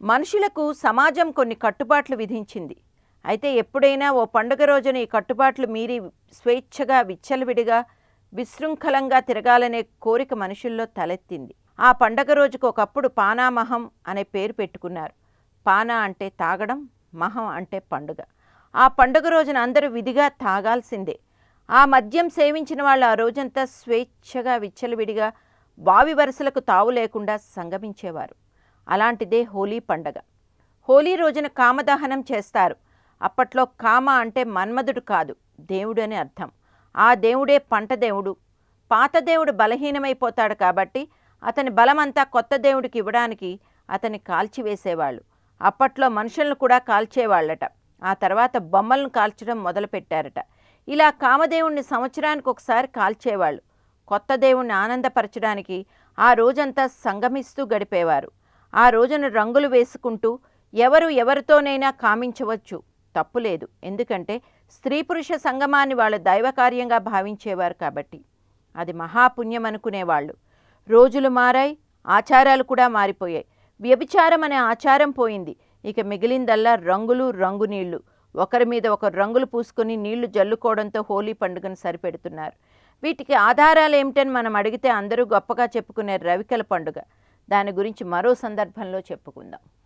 మనుషులకు సమాజం కొన్ని కట్టుబాట్లు విధించింది అయితే ఎప్పుడైనా ఓ పండుగ రోజున ఈ కట్టుబాట్లు మీరి స్వేచ్ఛగా విచ్చలవిడిగా విశృంఖలంగా తిరగాలనే కోరిక మనుషుల్లో తలెత్తింది ఆ పండగ రోజుకు ఒకప్పుడు పానామహం అనే పేరు పెట్టుకున్నారు పానా అంటే తాగడం మహం అంటే పండుగ ఆ పండుగ రోజున అందరూ విధిగా తాగాల్సిందే ఆ మద్యం సేవించిన వాళ్ళు ఆ రోజంతా స్వేచ్ఛగా విచ్చలవిడిగా బావి వరుసలకు తావు లేకుండా సంగమించేవారు అలాంటిదే హోలీ పండగ హోలీ రోజున కామదహనం చేస్తారు అప్పట్లో కామ అంటే మన్మధుడు కాదు దేవుడు అని అర్థం ఆ దేవుడే పంట దేవుడు పాత దేవుడు బలహీనమైపోతాడు కాబట్టి అతని బలమంతా కొత్త దేవుడికి ఇవ్వడానికి అతన్ని కాల్చివేసేవాళ్ళు అప్పట్లో మనుషులను కూడా కాల్చేవాళ్ళట ఆ తర్వాత బొమ్మలను కాల్చడం మొదలుపెట్టారట ఇలా కామదేవుణ్ణి సంవత్సరానికి ఒకసారి కాల్చేవాళ్ళు కొత్త దేవుణ్ణి ఆనందపరచడానికి ఆ రోజంతా సంగమిస్తూ గడిపేవారు ఆ రోజున రంగులు వేసుకుంటూ ఎవరు ఎవరితోనైనా కామించవచ్చు తప్పులేదు ఎందుకంటే స్త్రీ పురుష సంగమాన్ని వాళ్ళ దైవకార్యంగా భావించేవారు కాబట్టి అది మహాపుణ్యం అనుకునేవాళ్ళు రోజులు మారాయి ఆచారాలు కూడా మారిపోయాయి వ్యభిచారం అనే ఆచారం పోయింది ఇక మిగిలిందల్లా రంగులు రంగు నీళ్లు ఒకరి మీద ఒకరు రంగులు పూసుకొని నీళ్లు జల్లుకోవడంతో హోలీ పండుగను సరిపెడుతున్నారు వీటికి ఆధారాలు ఏమిటని మనం అడిగితే అందరూ గొప్పగా చెప్పుకునే రవికల పండుగ దాని గురించి మరో సందర్భంలో చెప్పుకుందాం